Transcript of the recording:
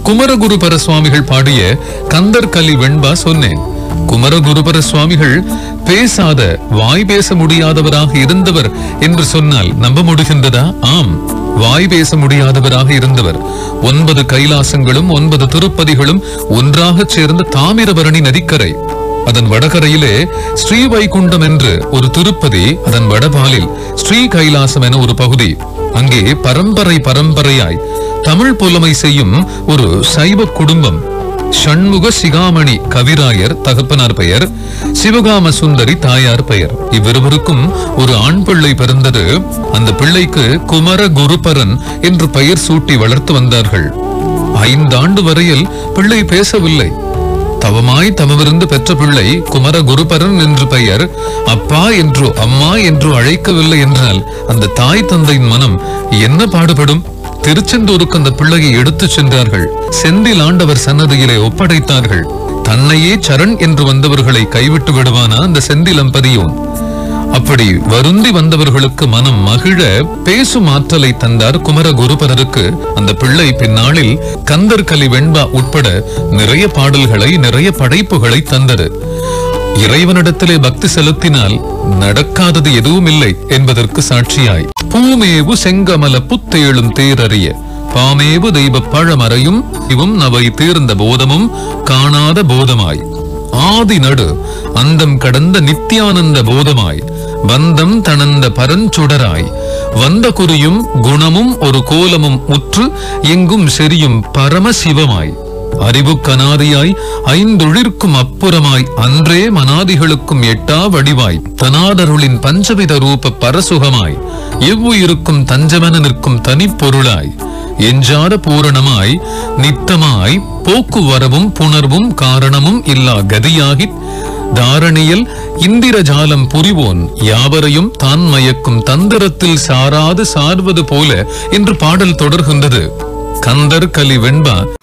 குமரகுருபர சுவாமிகள் பாடிய கந்தர் கலி வெண்பா சொன்னேன் குமரகுருபர சுவாமிகள் பேசாத வாய் பேச முடியாதவராக இருந்தவர் என்று சொன்னால் நம்ப முடிகின்றதா ஆம் வாய் பேச முடியாதவராக இருந்தவர் ஒன்பது கைலாசங்களும் ஒன்பது திருப்பதிகளும் ஒன்றாகச் சேர்ந்த தாமிரபரணி நதிக்கரை அதன் வடகரையிலே ஸ்ரீ வைகுண்டம் என்று ஒரு திருப்பதி அதன் வடபாலில் ஸ்ரீ கைலாசம் என ஒரு பகுதி அங்கே பரம்பரை பரம்பரையாய் தமிழ் புலமை செய்யும் ஒரு சைவ குடும்பம் ஷண்முக சிகாமணி கவிராயர் தகப்பனார் பெயர் சிவகாம சுந்தரி தாயார் பெயர் இவ்விருவருக்கும் ஒரு ஆண் பிள்ளை பிறந்தது அந்த பிள்ளைக்கு குமர குருபரன் என்று பெயர் சூட்டி வளர்த்து வந்தார்கள் ஐந்தாண்டு வரையில் பிள்ளை பேசவில்லை தவமாய் தவமிருந்து பெற்ற பிள்ளை குமர குருபரன் என்று பெயர் அப்பா என்றோ அம்மா என்றோ அழைக்கவில்லை என்றால் அந்த தாய் தந்தையின் மனம் என்ன பாடுபடும் திருச்செந்தூருக்கு அந்த பிள்ளையை எடுத்துச் சென்றார்கள் செந்தில் ஆண்டவர் சன்னதியிலே ஒப்படைத்தார்கள் தன்னையே சரண் என்று வந்தவர்களை கைவிட்டு விடுவானா அந்த செந்தில் அம்பதியோன் அப்படி வருந்தி வந்தவர்களுக்கு மனம் மகிழ பேசும் ஆற்றலை தந்தார் குமர குருபரருக்கு அந்த பிள்ளை பின்னாளில் கந்தர்கலி வெண்பா உட்பட நிறைய பாடல்களை நிறைய படைப்புகளை தந்தது இறைவனிடத்திலே பக்தி செலுத்தினால் நடக்காதது எதுவும் இல்லை என்பதற்கு சாட்சியாய் பூமேவு செங்கமல புத்தேளும் தேரறிய பாமேவு தெய்வ பழமறையும் இவும் நவை தீர்ந்த போதமும் காணாத போதமாய் ஆதி நடு அந்தம் கடந்த நித்யானந்த போதமாய் வந்தம் தணந்த பரஞ்சுடராய் வந்த குறியும் குணமும் ஒரு கோலமும் உற்று எங்கும் செரியும் பரமசிவமாய் அறிவு கனாதியாய் ஐந்தொழிற்கும் அப்புறமாய் அன்றே மனாதிகளுக்கும் எட்டா வடிவாய் தனாதருளின் பஞ்சவித ரூப பரசுகமாய் எவ்வுயிருக்கும் தஞ்சமென நிற்கும் தனிப்பொருளாய் எஞ்சாத பூரணமாய் நித்தமாய் போக்குவரவும் புணர்வும் காரணமும் இல்லா கதியாகித் தாரணியில் இந்திரஜாலம் புரிவோன் யாவரையும் தான் மயக்கும் தந்திரத்தில் சாராது சார்வது போல என்று பாடல் தொடர்கின்றது கந்தர் கலி வெண்பா